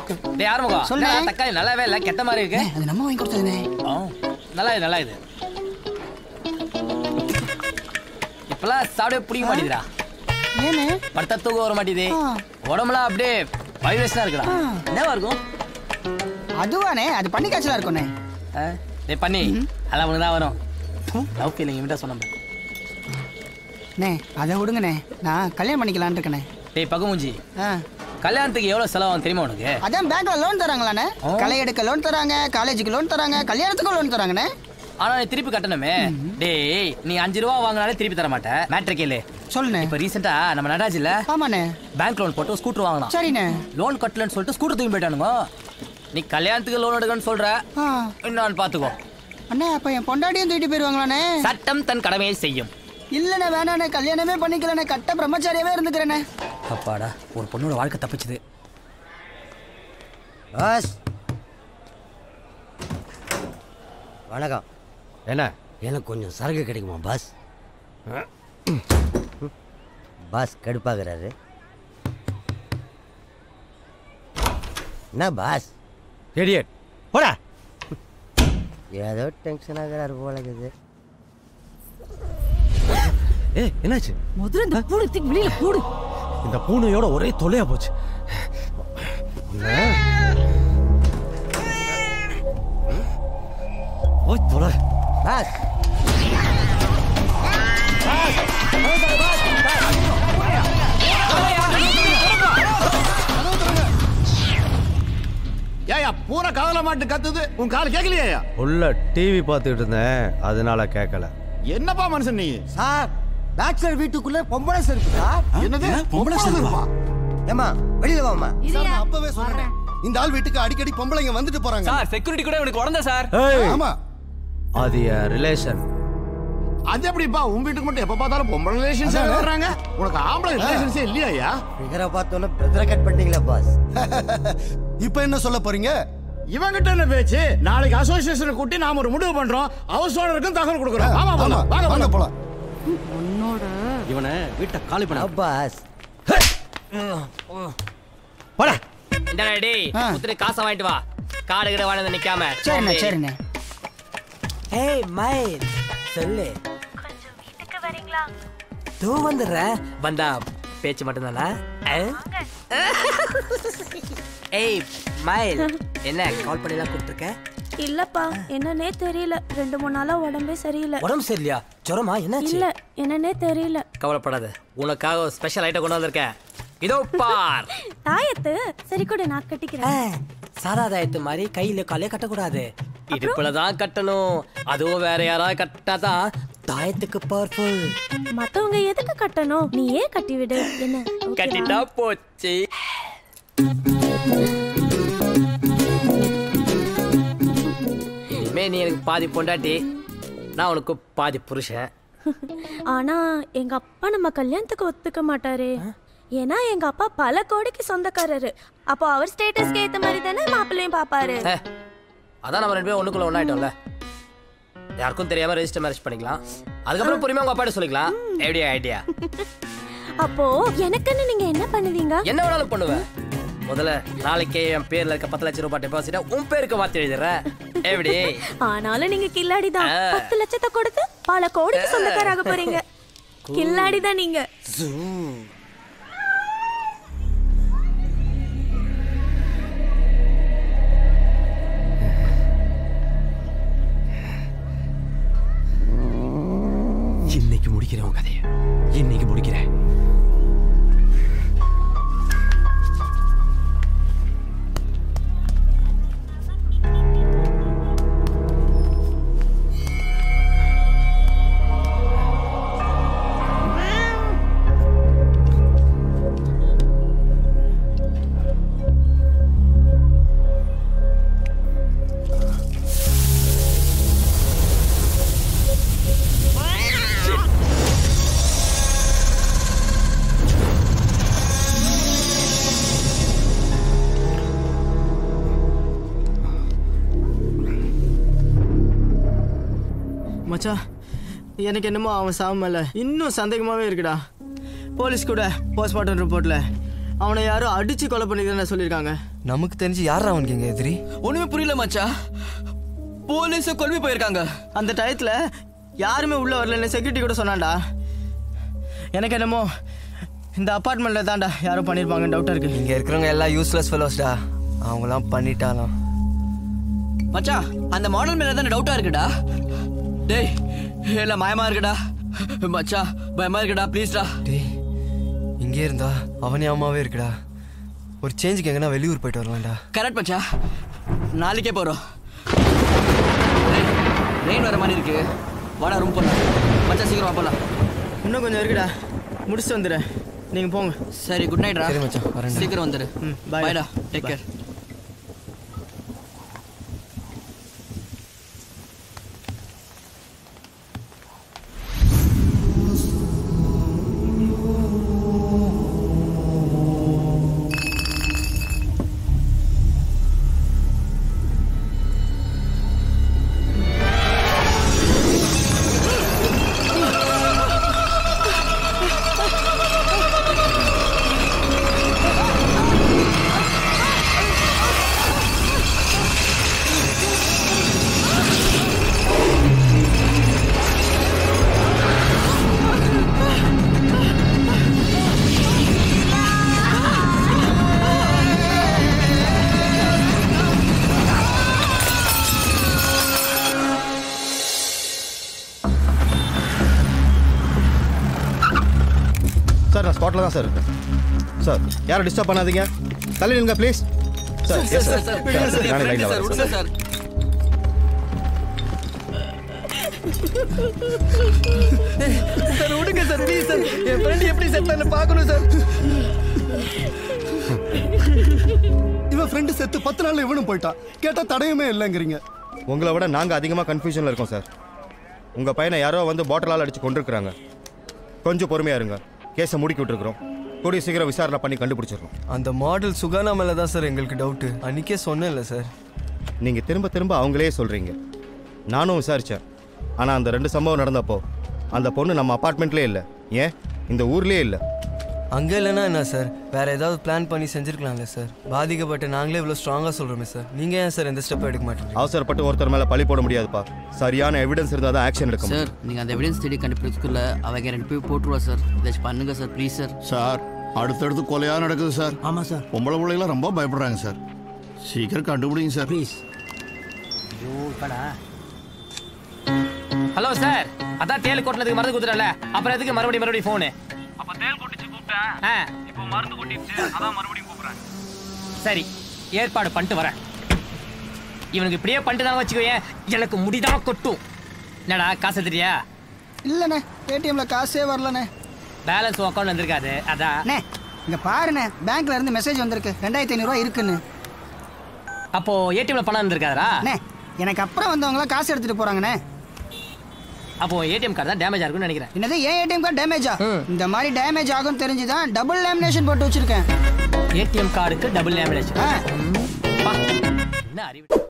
டேய் ஆரம்பம் சொல்லுண்ணே. சொல்லு தக்காளி நல்லாவே இல்ல கெட்ட மாதிரி இருக்கு அது நம்ம வாங்கி கொடுத்ததுனே ஆ, நல்லா இது நல்லா இது இப்பெல்லாம் சாப்பிடவே பிடிக்க மாட்டேங்குதுடா ஏனே படுத்தா தூக்கம் வர மாட்டேங்குது ஆ. உடம்புலாம் அப்படியே வைரஸ்னா இருக்குடா ஆ. என்னவா இருக்கும் அதுவானே அது பண்ணி காய்ச்சலா இருக்கும்ண்ணே ஆ? டேய் பண்ணி அதெல்லாம் உனக்கு தான் வரும் லவ் ஃபீலிங் இவன்ட்ட சொன்னேன் அண்ணே அதை விடுங்கண்ணே நான் கல்யாணம் பண்ணிக்கலான்னு இருக்கேண்ணே டேய் பகுமூஞ்சி ஆ கல்யாணத்துக்கு எவ்வளவு செலவாகும் தெரியுமா உனக்கு அதான் பேங்க்ல லோன் தராங்களாண்ணே ஓ. களை எடுக்க லோன் தராங்க காலேஜுக்கு லோன் தராங்க கல்யாணத்துக்கும் லோன் தராங்கண்ணே ஆனா நீ திருப்பி கட்டணுமே டேய் நீ அஞ்சு ரூபா வாங்கினாலே திருப்பி தர மாட்டேன் மேட்ரு கேளு சொல்லுண்ணே இப்ப ரீசெண்டா நம்ம நடராஜ் இல்ல ஆமாண்ணே பேங்க் லோன் போட்டு ஸ்கூட்டர் வாங்கினான் சரிண்ணே லோன் கட்டலன்னு சொல்லிட்டு ஸ்கூட்டர் தூக்கி போயிட்டானுங்க நீ கல்யாணத்துக்கு லோன் எடுக்கணும்னு சொல்ற ஆ இன்னொன்னு பாத்துக்கோ அண்ணே அப்ப என் பொண்டாட்டியும் தூக்கிட்டு போயிருவாங்களாண்ணே சட்டம் தன் கடமையை செய்யும் இல்லண்ணே வேணாண்ணே கல்யாணமே பண்ணிக்கலண்ணே கட்ட பிரம்மச்சாரியாவே இருந்துக்கிறேண்ணே அப்பாடா ஒரு பொண்ணோட வாழ்க்கை தப்பிச்சுது பாஸ் வணக்கம் என்ன எனக்கு கொஞ்சம் சரக்கு கிடைக்குமா பாஸ் பாஸ் கடுப்பாகிறாரு என்ன பாஸ் இடியட் போடா ஏதோ டென்ஷன் ஆகிறாரு போல இருக்குது ஏ என்னாச்சு முதல்ல இந்த பூடு தூக்கி வெளியில போடு இந்த பூனையோட ஒரே தொலையா போச்சு உன்னை- போய் தொலை பாஸ் ஏயா பூரா காதல மாட்டு கத்துது உன் காது கேட்கலையா உள்ள டிவி பார்த்துக்கிட்டு இருந்தேன் அதனால கேட்கல என்னப்பா மனுஷன் நீ சார் பேச்சுலர் வீட்டுக்குள்ள பொம்பளை செருப்பு சார் என்னது பொம்பளை செருப்பா ஏமா வெளியில வாமா சார் நான் அப்பவே சொல்றேன் இந்த ஆள் வீட்டுக்கு அடிக்கடி பொம்பளைங்க வந்துட்டு போறாங்க சார் செக்யூரிட்டி கூட இவனுக்கு உடந்த சார் ஏய் ஆமா அது என் ரிலேஷன் அது எப்படிப்பா உன் வீட்டுக்கு மட்டும் எப்ப பார்த்தாலும் பொம்பளை ரிலேஷன்ஸ் அதானே. வர்றாங்க உனக்கு ஆம்பளை ரிலேஷன்ஸே இல்லையா ஃபிகரை பார்த்தோன்னே பெதரை கட் பண்ணிட்டீங்களா பாஸ் இப்போ என்ன சொல்ல போறீங்க இவங்கிட்ட என்ன பேச்சு நாளைக்கு அசோசியேஷனை கூட்டி நாம ஒரு முடிவு பண்றோம் ஹவுஸ் ஓனருக்கும் தகவல் கொடுக்குறோம் ஆமா ஆமா போலாம் வாங்க வாங்க போலாம் போலாம் இவனை வீட்டை காலி பண்ண பாஸ் போடா இந்த டேய் ஆ. குத்துட்டு காசை வாங்கிட்டு வா காடு கிட வாழ நிக்காம சரிண்ணே சரிண்ணே ஏய் மயில் சொல்லு தூ வந்துடுற வந்தா பேச்சு மட்டும்தானா ஆ? ஏய் மயில் என்ன கால் பண்ணி எல்லாம் கூப்பிட்டுருக்க இல்லப்பா என்னன்னே தெரியல ரெண்டு மூணு நாளா உடம்பே சரியில்லை உடம்பு சரியில்லையா ஜுரமா என்னாச்சு இல்ல என்னன்னே தெரியல கவலைப்படாத உனக்காக ஒரு ஸ்பெஷல் ஐட்டம் கொண்டு வந்திருக்கேன் இதோ பார் தாயத்து சரி கூட நான் கட்டிக்கிறேன் சாதா தாயத்து மாதிரி கையில காலே கட்டக்கூடாது இடுப்புல தான் கட்டணும் அதுவும் வேற யாராவது கட்டாதான் தாயத்துக்கு பவர்ஃபுல் மத்தவங்க எதுக்கு கட்டணும் நீ ஏன் கட்டி விடு என்ன ஓகேவா? கட்டிட்டா போச்சு இனிமே நீ எனக்கு பாதி பொண்டாட்டி நான் உனக்கு பாதி புருஷன் ஆனா எங்க அப்பா நம்ம கல்யாணத்துக்கு ஒத்துக்க மாட்டாரே ஏன்னா எங்க அப்பா பல கோடிக்கு சொந்தக்காரரு அப்போ அவர் ஸ்டேட்டஸ்க்கு ஏத்த மாதிரி தானே மாப்பிள்ளையும் பாப்பாரு ஏ, அதான் நம்ம ரெண்டு பேரும் ஒண்ணுக்குள்ள ஒண்ணாயிட்டோம்ல யாருக்கும் தெரியாம ரெஜிஸ்டர் மேரேஜ் பண்ணிக்கலாம் அதுக்கப்புறம் பொறுமையா உங்க அப்பாட்ட சொல்லிக்கலாம் எப்படி ஐடியா அப்போ எனக்குன்னு நீங்க என்ன பண்ணுவீங்க என்ன வேணாலும் பண்ணுவேன் முதல்ல நாளைக்கே என் பேர்ல இருக்க பத்து லட்சம் ரூபாய் டெபாசிட்டா உன் பேருக்கு மாத்தி எழுதிடுறேன் எப்படி ஆனாலும் நீங்க கில்லாடி தான் ஆ. பத்து லட்சத்தை கொடுத்து பல கோடிக்கு சொந்தக்காராக போறீங்க கில்லாடி தான் நீங்க இன்னைக்கு முடிக்கிறேன் உன் கதையை இன்னைக்கு முடிக்கிறேன் மச்சான் எனக்கு என்னமோ அவன் சாவு மேல இன்னும் சந்தேகமாவே இருக்குடா போலீஸ் கூட போஸ்ட்மார்ட்டம் ரிப்போர்ட்ல அவனை யாரும் அடிச்சு கொலை பண்ணிக்கிறேன்னு சொல்லியிருக்காங்க நமக்கு தெரிஞ்சு யாரா அவனுக்கு எங்க எதிரி ஒண்ணுமே புரியல மச்சா போலீஸ கொல்வி போயிருக்காங்க அந்த டயத்துல யாருமே உள்ள வரலன்னு செக்யூரிட்டி கூட சொன்னான்டா எனக்கு என்னமோ இந்த அப்பார்ட்மெண்ட்ல தான்டா யாரும் பண்ணிருப்பாங்க டவுட்டா இருக்கு இங்க இருக்கிறவங்க எல்லாம் யூஸ்லெஸ் ஃபெலோஸ்டா அவங்களாம் பண்ணிட்டாலாம் மச்சான் அந்த மாடல் மேல தான் டவுட்டா இருக்குடா டேய் எல்லாம் மாயமா இருக்குடா மச்சா பயமா இருக்குடா ப்ளீஸ்டா டேய் இங்கே இருந்தா அவனே அம்மாவே இருக்குடா ஒரு சேஞ்சுக்கு எங்கன்னா வெளியூர் போயிட்டு வரலாம்டா கரெக்ட் மச்சா நாளைக்கே போறோம் ரெயின் வர மாதிரி இருக்கு வாடா ரூம் போலாம் மச்சா சீக்கிரம் வா போலாம் இன்னும் கொஞ்சம் இருக்குடா முடிச்சுட்டு வந்துடு நீங்க போங்க சரி குட் நைட்ரா சரி மச்சான், வரேன்டா. சீக்கிரம் வந்துடு ம் பாய்டா டேக் கேர் சார் நான் ஸ்பாட்டில் தான் சார் இருக்கேன் சார் யாரும் டிஸ்டர்ப் பண்ணாதீங்க தள்ளி நில்லுங்க please sir yes sir sir நானே லைனில் வரேன் சார் சார் சார் விடுங்க சார் ப்ளீஸ் சார் என் ஃப்ரெண்ட் எப்படி செத்தான்னு பார்க்கணும் சார் இவன் ஃப்ரெண்டு செத்து பத்து நாள்ல இவனும் போயிட்டான் கேட்டா தடையுமே இல்லைங்கிறீங்க உங்களை விட நாங்க அதிகமா கன்ஃபியூஷன்ல இருக்கோம் சார் உங்க பையனை யாரோ வந்து பாட்டிலால் அடிச்சு கொண்டிருக்கிறாங்க கொஞ்சம் பொறுமையா இருங்க கேஸை முடுக்கி விட்டுருக்குறோம் கூடிய சீக்கிரம் விசாரணை பண்ணி கண்டுபிடிச்சிடுறோம் அந்த மாடல் சுகானா மேல தான் சார் எங்களுக்கு டவுட்டு அன்னைக்கே சொன்னேன்ல சார் நீங்க திரும்ப திரும்ப அவங்களே சொல்றீங்க நானும் விசாரிச்சேன் ஆனா அந்த ரெண்டு சம்பவம் நடந்தப்போ அந்த பொண்ணு நம்ம அப்பார்ட்மெண்ட்லேயே இல்லை ஏன் இந்த ஊர்லயே இல்லை அங்கே இல்லைன்னா என்ன சார் வேற ஏதாவது பிளான் பண்ணி செஞ்சிருக்கலாம்ல சார் பாதிக்கப்பட்ட நாங்களே இவ்வளோ ஸ்ட்ராங்காக சொல்கிறோமே சார் நீங்கள் ஏன் சார் எந்த ஸ்டெப் எடுக்க மாட்டீங்க அவசரப்பட்டு ஒருத்தர் மேல பழி போட முடியாதுப்பா சரியான எவிடன்ஸ் இருந்தால் தான் ஆக்ஷன் எடுக்க முடியும் சார் நீங்கள் அந்த எவிடன்ஸ் தேடி கண்டுபிடிச்சுக்குள்ள அவங்க ரெண்டு பேர் போட்டுருவா சார் ஏதாச்சும் பண்ணுங்க சார் ப்ளீஸ் சார் சார் அடுத்தடுத்து கொலையா நடக்குது சார் ஆமா சார் பொம்பளை பிள்ளைங்களாம் ரொம்ப பயப்படுறாங்க சார் சீக்கிரம் கண்டுபிடிங்க சார் ப்ளீஸ் ஹலோ சார் அதான் தேல் கொட்டினதுக்கு மருந்து குத்துறல அப்புறம் எதுக்கு மறுபடியும் மறுபடியும் ஃபோனு அப்ப தேல் கொட்டிச்சு கூப்பிட்டேன் இப்போ மருந்து கொட்டிடுச்சு அதான் மறுபடியும் கூப்பிடுறேன் சரி ஏற்பாடு பண்ணிட்டு வரேன் இவனுக்கு இப்படியே பண்ணிட்டு தான் வச்சுக்கோயேன் எனக்கு முடிதான் கொட்டும் என்னடா காசு தெரியா இல்லைண்ணே ஏடிஎம்ல காசே வரலண்ணே பேலன்ஸ் அக்கௌண்ட் வந்திருக்காது அதான் அண்ணே இங்க பாருண்ணே பேங்க்ல இருந்து மெசேஜ் வந்திருக்கு ரெண்டாயிரத்தி ஐநூறுரூவா இருக்குன்னு அப்போ ஏடிஎம்ல பணம் வந்திருக்காதா அண்ணே எனக்கு அப்புறம் வந்தவங்களாம் காசு எடுத்துட்டு போறாங்கண்ணே அப்போ ஏடிஎம் கார்டு தான் டேமேஜ் ஆகும்னு நினைக்கிறேன் என்னது ஏன் ஏடிஎம் கார்டு டேமேஜா இந்த மாதிரி டேமேஜ் ஆகும் தெரிஞ்சுதான் டபுள் லேமினேஷன் போட்டு வச்சிருக்கேன் ஏடிஎம் கார்டுக்கு டபுள் லேமினேஷன் ஆ என்ன அறிவு